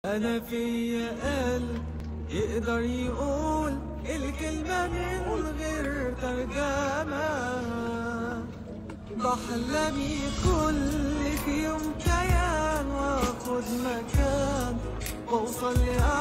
أنا فيا قلب يقدر يقول الكلمة من غير ترجمة بحلمي كل في يوم كيان واخد مكان واوصل لأعلى